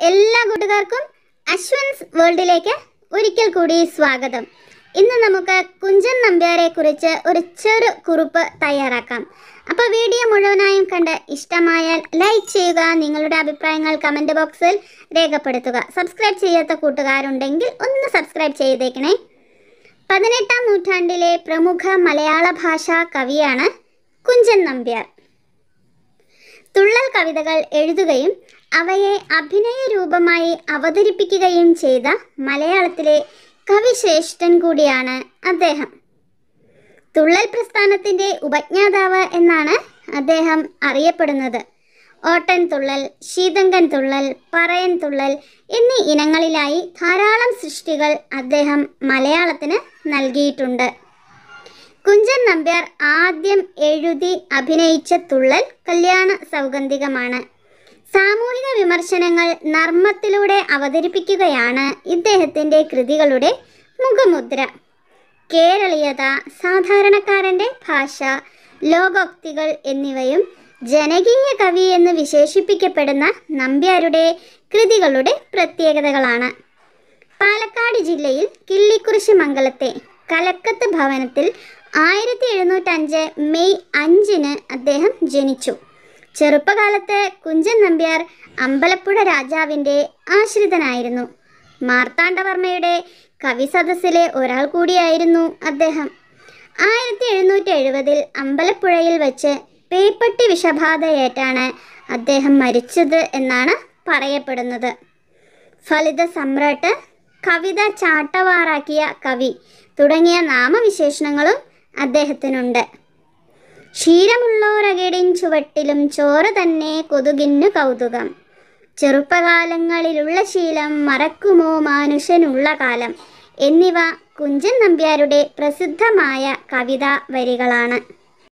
എല്ലാ കൂട്ടുകാർക്കും അശ്വൻസ് വേൾഡിലേക്ക് ഒരിക്കൽ കൂടി സ്വാഗതം ഇന്ന് നമുക്ക് കുഞ്ചൻ നമ്പ്യാരെ കുറിച്ച് ഒരു ചെറു കുറിപ്പ് തയ്യാറാക്കാം അപ്പോൾ വീഡിയോ മുഴുവനായും കണ്ട് ഇഷ്ടമായാൽ ലൈക്ക് ചെയ്യുക നിങ്ങളുടെ അഭിപ്രായങ്ങൾ കമൻറ്റ് ബോക്സിൽ രേഖപ്പെടുത്തുക സബ്സ്ക്രൈബ് ചെയ്യാത്ത കൂട്ടുകാരുണ്ടെങ്കിൽ ഒന്ന് സബ്സ്ക്രൈബ് ചെയ്തേക്കണേ പതിനെട്ടാം നൂറ്റാണ്ടിലെ പ്രമുഖ മലയാള ഭാഷാ കവിയാണ് കുഞ്ചൻ നമ്പ്യാർ തുള്ളൽ കവിതകൾ എഴുതുകയും അവയെ അഭിനയ രൂപമായി അവതരിപ്പിക്കുകയും ചെയ്ത മലയാളത്തിലെ കവിശ്രേഷ്ഠൻ കൂടിയാണ് അദ്ദേഹം തുള്ളൽ പ്രസ്ഥാനത്തിൻ്റെ ഉപജ്ഞാതാവ് എന്നാണ് അദ്ദേഹം അറിയപ്പെടുന്നത് ഓട്ടൻ തുള്ളൽ ശീതങ്കൻ തുള്ളൽ പറയൻ തുള്ളൽ എന്നീ ഇനങ്ങളിലായി ധാരാളം സൃഷ്ടികൾ അദ്ദേഹം മലയാളത്തിന് നൽകിയിട്ടുണ്ട് കുഞ്ചൻ നമ്പ്യാർ ആദ്യം എഴുതി അഭിനയിച്ച തുള്ളൽ കല്യാണ സൗഗന്ധികമാണ് സാമൂഹിക വിമർശനങ്ങൾ നർമ്മത്തിലൂടെ അവതരിപ്പിക്കുകയാണ് ഇദ്ദേഹത്തിൻ്റെ കൃതികളുടെ മുഖമുദ്ര കേരളീയത സാധാരണക്കാരൻ്റെ ഭാഷ ലോകോക്തികൾ എന്നിവയും ജനകീയ കവി എന്ന് വിശേഷിപ്പിക്കപ്പെടുന്ന നമ്പ്യാരുടെ കൃതികളുടെ പ്രത്യേകതകളാണ് പാലക്കാട് ജില്ലയിൽ കിള്ളിക്കുറിശി മംഗലത്തെ കലക്കത്ത് ഭവനത്തിൽ ആയിരത്തി എഴുന്നൂറ്റഞ്ച് മെയ് അഞ്ചിന് അദ്ദേഹം ജനിച്ചു ചെറുപ്പകാലത്ത് കുഞ്ചൻ നമ്പ്യാർ അമ്പലപ്പുഴ രാജാവിൻ്റെ ആശ്രിതനായിരുന്നു മാർത്താണ്ഡവർമ്മയുടെ കവി സദസ്സിലെ ഒരാൾ കൂടിയായിരുന്നു അദ്ദേഹം ആയിരത്തി എഴുന്നൂറ്റി എഴുപതിൽ അമ്പലപ്പുഴയിൽ വെച്ച് പേപ്പട്ടി വിഷബാധയേറ്റാണ് അദ്ദേഹം മരിച്ചത് എന്നാണ് പറയപ്പെടുന്നത് ഫലിത സമ്രാട്ട് കവിത ചാട്ടവാറാക്കിയ കവി തുടങ്ങിയ നാമവിശേഷണങ്ങളും അദ്ദേഹത്തിനുണ്ട് ക്ഷീരമുള്ളോരകിടിൻ ചുവട്ടിലും ചോറ് തന്നെ കൊതുകിന്നു കൗതുകം ചെറുപ്പകാലങ്ങളിലുള്ള ശീലം മറക്കുമോ മാനുഷനുള്ള കാലം എന്നിവ കുഞ്ചൻ നമ്പ്യാരുടെ പ്രസിദ്ധമായ കവിതാ വരികളാണ്